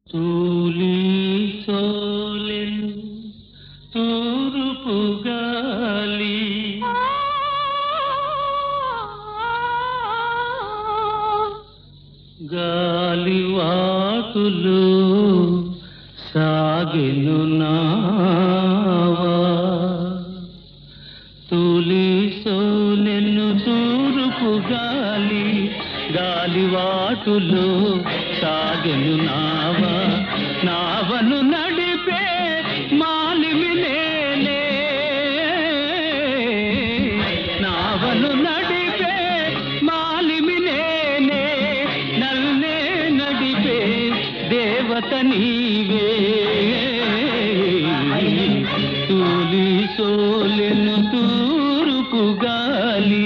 తూలి సోలెను తూరుపు గాలి గాలి వాకులు సాగెను నావా తూలి సోలెను తూరుపు గాలి గాలి వాటులో సాగెను నావా నావను నడిపే మాలిమి నేనే నావను నడిపే మాలిమి నేనే నల్నే నడిపే దేవత నీవే తూలి సోలెను తూరుపు గాలి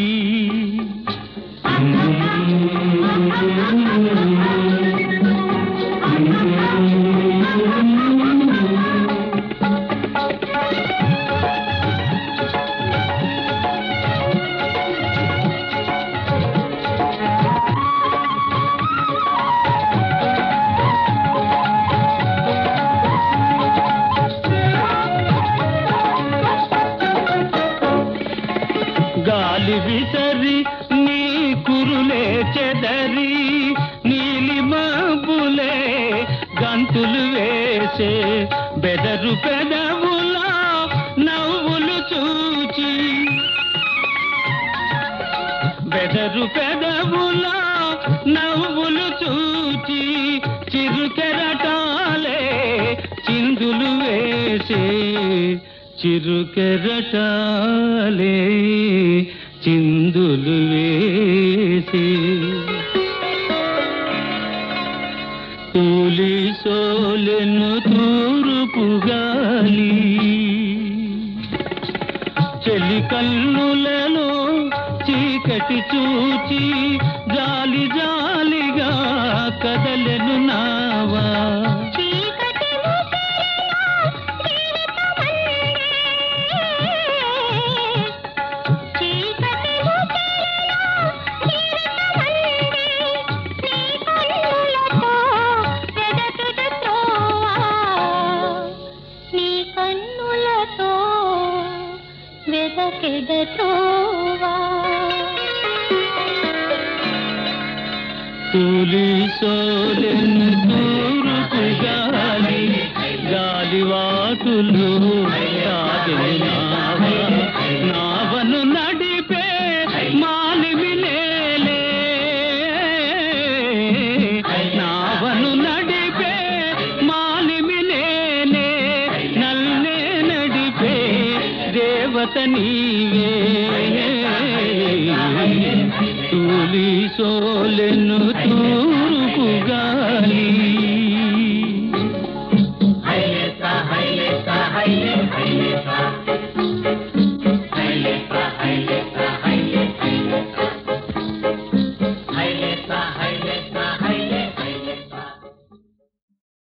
గాలి విసరి నీ కురులే చెదరి నీలి మబ్బులే గంతులు వేసే బెదరు పెదవులా నవ్వులు చూచి బెదరు పెదవులా నవ్వులు చూచి చిరుకెరటాలే చిందులు వేసే చిరుకెరటాలే చిందులు వేసే తూలి సోలెను తూరుపు గాలి చెలి కన్నులలో చీకటి చూచి జాలి జాలిగా కదలెను నావా చీకటి చీకటి నీ కన్నులతో వెదకెద త్రోవా తూలి సోలెను తూరుపు గాలి గాలి వాటులు సాగెను నావా నావను నడిపే మాలిమి నేలే నావను నడిపే మాలిమి నేనే నల్నే నడిపే దేవత నీవే తూలి సోలెను తూరుపుగా